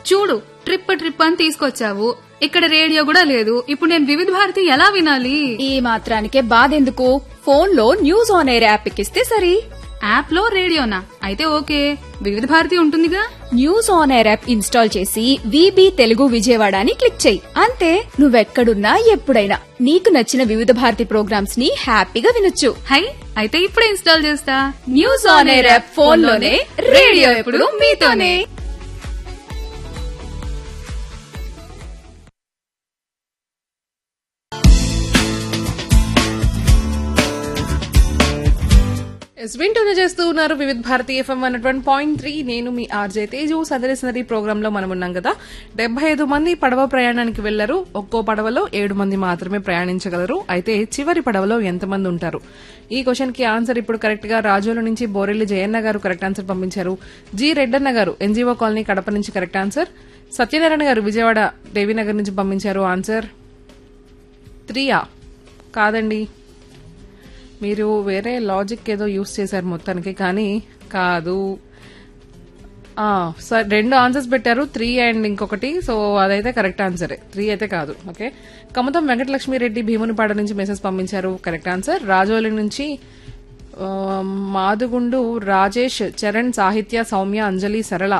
చూడు trip trip అని తీసుకొచ్చావు ఇక్కడ రేడియో కూడా లేదు ఇప్పుడు నేను వివిధ భారతి ఎలా వినాలి ఈ మాత్రానికే బాధెందుకు ఫోన్ లో న్యూస్ ఆన్ ఎయిర్ యాప్ ఎక్కిస్తే సరి యాప్ లో రేడియోనా అయితే ఓకే వివిధ భారతి ఉంటుందిగా news on air app install చేసి విబి తెలుగు విజయవాడ అని క్లిక్ చేయి అంతే నువ్వెక్కడున్నా ఎప్పుడైనా నీకు నచ్చిన వివిధ భారతి ప్రోగ్రామ్స్ ని హ్యాపీగా వినొచ్చు హై అయితే ఇప్పుడే ఇన్స్టాల్ చేస్తా news on air app phone లోనే రేడియో ఎప్పుడు మీతోనే ఎస్ వింటూనే చేస్తూ ఉన్నారు Vividh Bharati FM one twenty point three నేను మీ ఆర్జే తేజు సదరి సదరి ప్రోగ్రామ్ లో మనం ఉన్నాం కదా డెబ్బై ఐదు మంది పడవ ప్రయాణానికి వెళ్లారు ఒక్కో పడవలో ఏడు మంది మాత్రమే ప్రయాణించగలరు అయితే చివరి పడవలో ఎంతమంది ఉంటారు ఈ క్వశ్చన్ కి ఆన్సర్ ఇప్పుడు కరెక్ట్ గా రాజోల నుంచి బోరెల్లి జయన్న గారు కరెక్ట్ ఆన్సర్ పంపించారు G Reddanna garu NGO colony Kadapa నుంచి కరెక్ట్ ఆన్సర్ సత్యనారాయణ గారు విజయవాడ దేవీనగర్ నుంచి పంపించారు ఆన్సర్ త్రీయా కాదండి మీరు వేరే లాజిక్ ఏదో యూస్ చేశారు మొత్తానికి కానీ కాదు ఆ, సరే రెండు ఆన్సర్స్ పెట్టారు త్రీ అండ్ ఇంకొకటి సో అదైతే కరెక్ట్ ఆన్సరే త్రీ అయితే కాదు ఓకే కమతం వెంకటలక్ష్మిరెడ్డి భీమునిపాడ నుంచి మెసేజ్ పంపించారు కరెక్ట్ ఆన్సర్ రాజోలి నుంచి ఆ, మాదుగుండు రాజేష్ చరణ్ సాహిత్య Soumya Anjali Sarala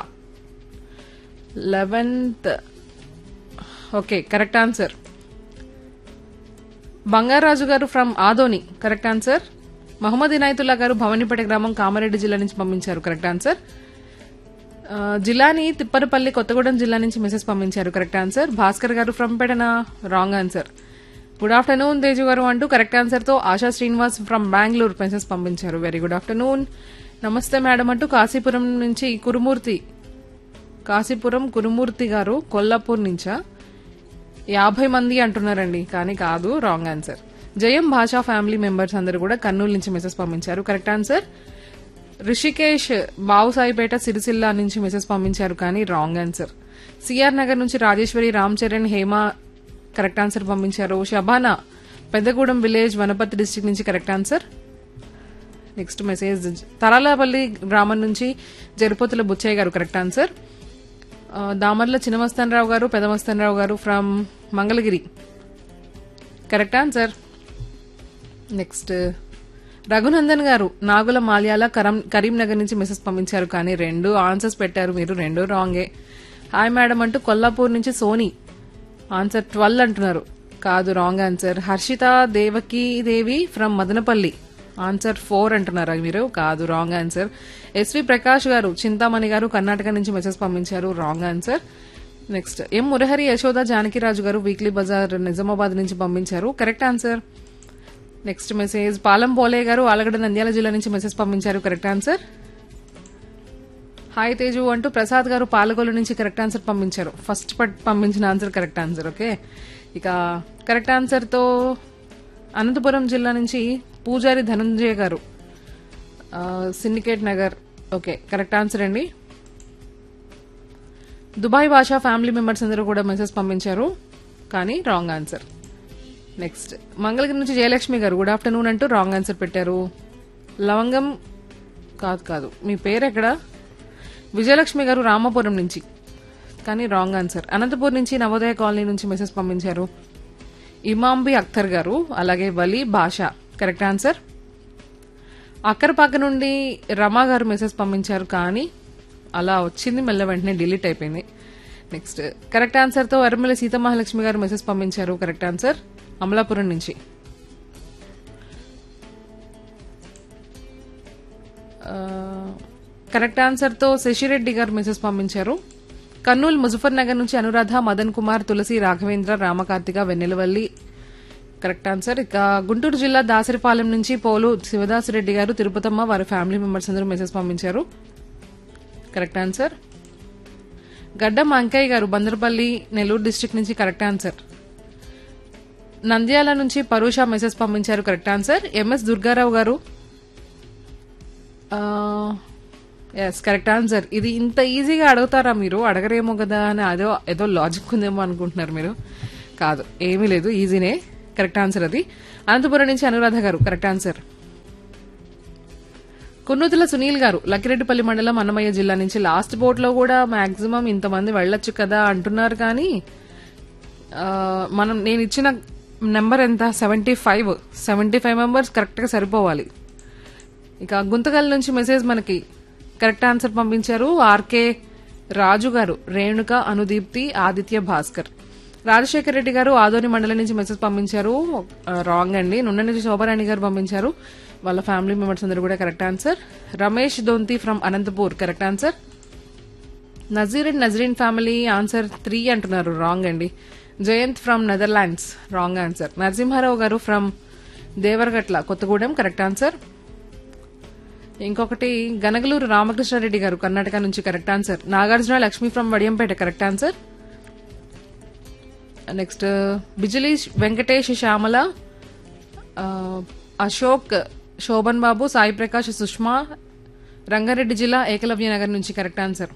eleventh okay correct answer Bangaraju garu from Adoni correct answer Mohammad Inayatullah garu Bhavanipeta గ్రామం కామారెడ్డి జిల్లా నుంచి పంపించారు కరెక్ట్ ఆన్సర్ ఆ, జిల్లాని తిప్పరపల్లి కొత్తగూడెం జిల్లా నుంచి మెసేజ్ పంపించారు correct answer Bhaskar garu from Pedana wrong answer good afternoon Teju garu అంటూ కరెక్ట్ ఆన్సర్ తో ఆశా శ్రీనివాస్ ఫ్రమ్ బెంగళూరు మెసేజ్ పంపించారు very good afternoon namaste madam అంటూ కాశీపురం నుంచి కురుమూర్తి కాశీపురం కురుమూర్తి గారు కొల్లాపూర్ నుంచా యాభై మంది అంటున్నారండి కానీ కాదు రాంగ్ ఆన్సర్ జయం భాషా ఫ్యామిలీ మెంబర్స్ అందరూ కూడా కర్నూలు నుంచి మెసేజ్ పంపించారు కరెక్ట్ ఆన్సర్ రిషికేష్ బావుసాయిపేట సిరిసిల్ల నుంచి మెసేజ్ పంపించారు కానీ రాంగ్ ఆన్సర్ సిఆర్ నగర్ నుంచి రాజేశ్వరి రామ్ చరణ్ హేమ కరెక్ట్ ఆన్సర్ పంపించారు షబానా పెద్దగూడెం విలేజ్ వనపర్తి డిస్టిక్ నుంచి correct answer next message Tarlapalli గ్రామం నుంచి జరుపోతుల బుచ్చయ్య గారు కరెక్ట్ ఆన్సర్ ఆ, Damarla Chinna Mastan Rao garu Pedamastanarao garu from Mangalagiri correct answer next Raghunandan garu Nagula Malyala కరం కరీంనగర్ నుంచి మెసేజ్ పంపించారు కానీ రెండు ఆన్సర్స్ పెట్టారు మీరు రెండు రాంగే హాయ్ మేడం అంటూ కొల్లాపూర్ నుంచి సోనీ ఆన్సర్ ట్వెల్వ్ అంటున్నారు కాదు wrong answer Harshitha Devaki Devi from Madanapalli answer four అంటున్నారా మీరు కాదు రాంగ్ ఆన్సర్ ఎస్వి ప్రకాష్ గారు చింతామణి గారు కర్ణాటక నుంచి మెసేజ్ పంపించారు wrong answer next M Murahari Yashoda Janakiraju garu weekly Bazar Nizamabad నుంచి పంపించారు correct answer next message Palam Pole garu Allagadda Nandyal జిల్లా నుంచి మెసేజ్ పంపించారు కరెక్ట్ ఆన్సర్ హాయ్ తేజు అంటూ ప్రసాద్ గారు పాలకొల్లు నుంచి కరెక్ట్ ఆన్సర్ పంపించారు ఫస్ట్ పట్ పంపించిన ఆన్సర్ కరెక్ట్ ఆన్సర్ ఓకే ఇక కరెక్ట్ ఆన్సర్ తో అనంతపురం జిల్లా నుంచి పూజారి ధనంజయ గారు ఆ, syndicate Nagar okay correct answer అండి దుబాయ్ భాషా ఫ్యామిలీ మెంబర్స్ అందరూ కూడా మెసేజ్ పంపించారు కానీ రాంగ్ ఆన్సర్ నెక్స్ట్ మంగళగిరి నుంచి జయలక్ష్మి గారు గుడ్ ఆఫ్టర్నూన్ అంటూ రాంగ్ ఆన్సర్ పెట్టారు లవంగం కాదు కాదు మీ పేరు ఎక్కడ విజయలక్ష్మి గారు రామాపురం నుంచి కానీ రాంగ్ ఆన్సర్ అనంతపూర్ నుంచి నవోదయ కాలనీ నుంచి మెసేజ్ పంపించారు ఇమాంబి అఖ్తర్ గారు అలాగే వలి భాష కరెక్ట్ ఆన్సర్ అక్కరపాక నుండి రమా గారు మెసేజ్ పంపించారు కానీ అలా వచ్చింది మళ్ళీ వెంటనే డిలీట్ అయిపోయింది నెక్స్ట్ కరెక్ట్ ఆన్సర్ తో వరమల్లి సీతమహాలక్ష్మి గారు మెసేజ్ పంపించారు కరెక్ట్ ఆన్సర్ అమలాపురం నుంచి ఆ, కరెక్ట్ ఆన్సర్ తో శశిరెడ్డి గారు మెసేజ్ పంపించారు కర్నూలు ముజఫర్ నగర్ నుంచి అనురాధ మదన్ కుమార్ తులసి రాఘవేంద్ర రామకార్తిక వెన్నెలవల్లి కరెక్ట్ ఆన్సర్ ఇక గుంటూరు జిల్లా దాసరిపాలెం నుంచి పోలు శివదాసిరెడ్డి గారు తిరుపతమ్మ వారి ఫ్యామిలీ మెంబర్స్ అందరూ మెసేజ్ పంపించారు correct answer Gaddam Ankaiah garu Bandarapalli Nellore district నుంచి కరెక్ట్ ఆన్సర్ నంద్యాల నుంచి పరుష మెసేజ్ పంపించారు కరెక్ట్ ఆన్సర్ ఎంఎస్ దుర్గారావు గారు ఎస్ కరెక్ట్ ఆన్సర్ ఇది ఇంత ఈజీగా అడుగుతారా మీరు అడగరేమో కదా అని అదో ఏదో లాజిక్ ఉందేమో అనుకుంటున్నారు మీరు కాదు ఏమీ లేదు ఈజీనే కరెక్ట్ ఆన్సర్ అది అనంతపురం నుంచి అనురాధ గారు కరెక్ట్ ఆన్సర్ కున్నుతుల సునీల్ గారు లక్కిరెడ్డిపల్లి మండలం అన్నమయ్య జిల్లా నుంచి లాస్ట్ బోట్ లో కూడా మాక్సిమం ఇంతమంది వెళ్ళొచ్చు కదా అంటున్నారు కానీ ఆ, మనం నేను ఇచ్చిన నెంబర్ ఎంత seventy five seventy five members correct గా సరిపోవాలి ఇక గుంతకల్ నుంచి మెసేజ్ మనకి కరెక్ట్ ఆన్సర్ పంపించారు ఆర్కే రాజు గారు రేణుక అనుదీప్తి ఆదిత్య భాస్కర్ రాజశేఖర్ రెడ్డి గారు ఆదోని మండలం నుంచి మెసేజ్ పంపించారు రాంగ్ అండి నున్న నుంచి శోభరాణి గారు పంపించారు వాళ్ళ ఫ్యామిలీ మెంబర్స్ అందరూ కూడా correct answer Ramesh Donthi from Anantapur correct answer Nazeer and Nazreen family answer three అంటున్నారు రాంగ్ అండి Jayanth from Netherlands wrong answer Narasimharao garu from Devaragatla Kothagudem correct answer ఇంకొకటి గనగలూరు రామకృష్ణారెడ్డి గారు కర్ణాటక నుంచి correct answer Nagarjuna Lakshmi from Vadiyampeta correct answer next Bijili Venkatesh Shyamala ఆ, అశోక్ శోభన్ బాబు సాయి ప్రకాష్ సుష్మా రంగారెడ్డి జిల్లా ఏకలవ్య నగర్ నుంచి కరెక్ట్ ఆన్సర్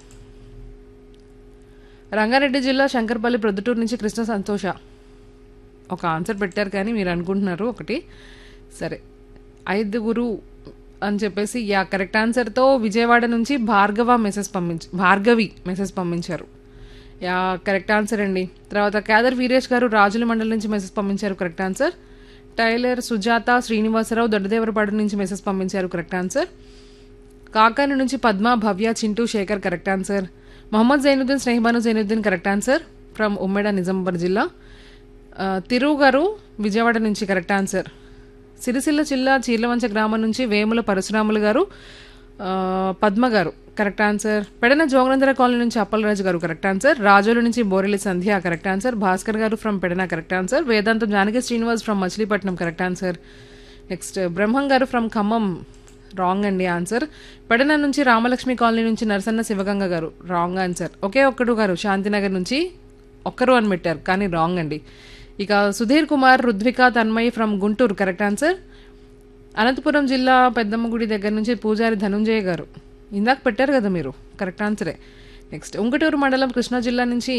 రంగారెడ్డి జిల్లా శంకర్పల్లి ప్రొద్దుటూరు నుంచి కృష్ణ సంతోష ఒక ఆన్సర్ పెట్టారు కానీ మీరు అనుకుంటున్నారు ఒకటి సరే ఐదుగురు అని చెప్పేసి యా కరెక్ట్ ఆన్సర్తో విజయవాడ నుంచి భార్గవ మెసేజ్ పంపించి భార్గవి మెసేజ్ పంపించారు యా కరెక్ట్ ఆన్సర్ అండి తర్వాత కేదర్ వీరేష్ గారు రాజుల మండలం నుంచి మెసేజ్ పంపించారు correct answer tailor Sujatha Srinivasarao Doddadevarapadu నుంచి మెసేజ్ పంపించారు కరెక్ట్ ఆన్సర్ కాకాని నుంచి Padma Bhavya Chintu Shekar correct answer Mohammed Zainuddin Snehabanu Zainuddin correct answer from Ummeda Nizamabad జిల్లా ఆ, తిరువు గారు విజయవాడ నుంచి కరెక్ట్ ఆన్సర్ సిరిసిల్ల జిల్లా చీర్లవంచ గ్రామం నుంచి వేముల పరశురాములు గారు ఆ, Padma garu correct answer Pedana Joganandara colony నుంచి అప్పలరాజు గారు కరెక్ట్ ఆన్సర్ రాజోలు నుంచి Borelli Sandhya correct answer Bhaskar garu from Pedana correct answer Vedantam Janaki Srinivas from Machilipatnam correct answer next Brahmam garu from Khammam wrong అండి ఆన్సర్ పెడన నుంచి రామలక్ష్మి కాలనీ నుంచి నరసన్న శివగంగ గారు రాంగ్ ఆన్సర్ ఒకే ఒక్కడు గారు శాంతినగర్ నుంచి ఒక్కరు అని పెట్టారు కానీ రాంగ్ అండి ఇక Sudheer Kumar Rudvika Tanmay from Guntur correct answer Anantapuram జిల్లా పెద్దమ్మ గుడి దగ్గర నుంచి పూజారి ధనుంజయ గారు ఇందాక పెట్టారు కదా మీరు కరెక్ట్ ఆన్సరే నెక్స్ట్ ఉంగటూరు మండలం కృష్ణా జిల్లా నుంచి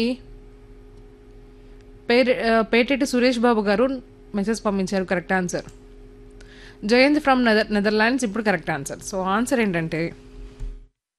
పేరు ఆ, పేటెట్టి సురేష్ బాబు గారు మెసేజ్ పంపించారు correct answer Jayanth from Nether Netherlands ఇప్పుడు కరెక్ట్ ఆన్సర్ సో ఆన్సర్ ఏంటంటే